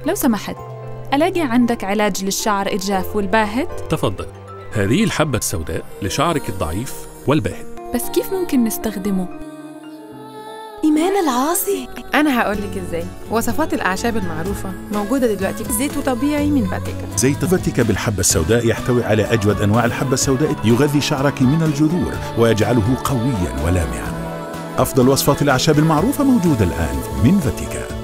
لو سمحت ألاقي عندك علاج للشعر الجاف والباهت؟ تفضل هذه الحبة السوداء لشعرك الضعيف والباهت بس كيف ممكن نستخدمه؟ إيمان العاصي أنا هقولك إزاي وصفات الأعشاب المعروفة موجودة دلوقتي في زيت طبيعي من فاتيكا زيت فاتيكا بالحبة السوداء يحتوي على أجود أنواع الحبة السوداء يغذي شعرك من الجذور ويجعله قويا ولامعا أفضل وصفات الأعشاب المعروفة موجودة الآن من فاتيكا